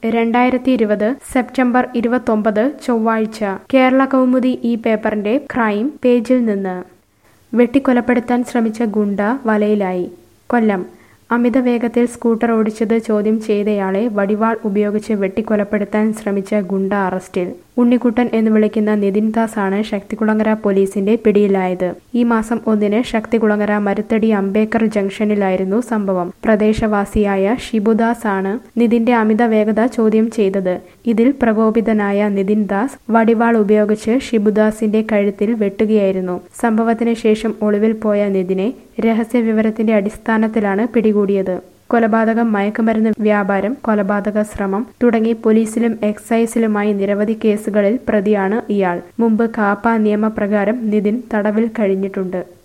രണ്ടായിരത്തി ഇരുപത് സെപ്റ്റംബർ ഇരുപത്തൊമ്പത് ചൊവ്വാഴ്ച കേരള കൗമുദി ഈ പേപ്പറിന്റെ ക്രൈം പേജിൽ നിന്ന് വെട്ടിക്കൊലപ്പെടുത്താൻ ശ്രമിച്ച ഗുണ്ട വലയിലായി കൊല്ലം അമിത വേഗത്തിൽ സ്കൂട്ടർ ഓടിച്ചത് ചോദ്യം ചെയ്തയാളെ വടിവാൾ ഉപയോഗിച്ച് വെട്ടിക്കൊലപ്പെടുത്താൻ ശ്രമിച്ച ഗുണ്ട അറസ്റ്റിൽ ഉണ്ണിക്കുട്ടൻ എന്ന് വിളിക്കുന്ന നിതിൻ ദാസ് ആണ് ശക്തികുളങ്ങര പോലീസിന്റെ പിടിയിലായത് ഈ മാസം ഒന്നിന് ശക്തികുളങ്ങര മരുത്തടി അംബേദ്കർ ജംഗ്ഷനിലായിരുന്നു സംഭവം പ്രദേശവാസിയായ ഷിബുദാസ് ആണ് നിതിന്റെ അമിത വേഗത ചോദ്യം ചെയ്തത് ഇതിൽ പ്രകോപിതനായ നിതിൻ ദാസ് വടിവാൾ ഉപയോഗിച്ച് ഷിബുദാസിന്റെ കഴുത്തിൽ വെട്ടുകയായിരുന്നു സംഭവത്തിന് ശേഷം ഒളിവിൽ പോയ നിതിനെ രഹസ്യവിവരത്തിന്റെ അടിസ്ഥാനത്തിലാണ് പിടികൂടിയത് കൊലപാതകം മയക്കുമരുന്ന് വ്യാപാരം കൊലപാതക ശ്രമം തുടങ്ങി പോലീസിലും എക്സൈസിലുമായി നിരവധി കേസുകളിൽ പ്രതിയാണ് ഇയാൾ മുമ്പ് കാപ്പ നിയമപ്രകാരം നിതിൻ തടവിൽ കഴിഞ്ഞിട്ടുണ്ട്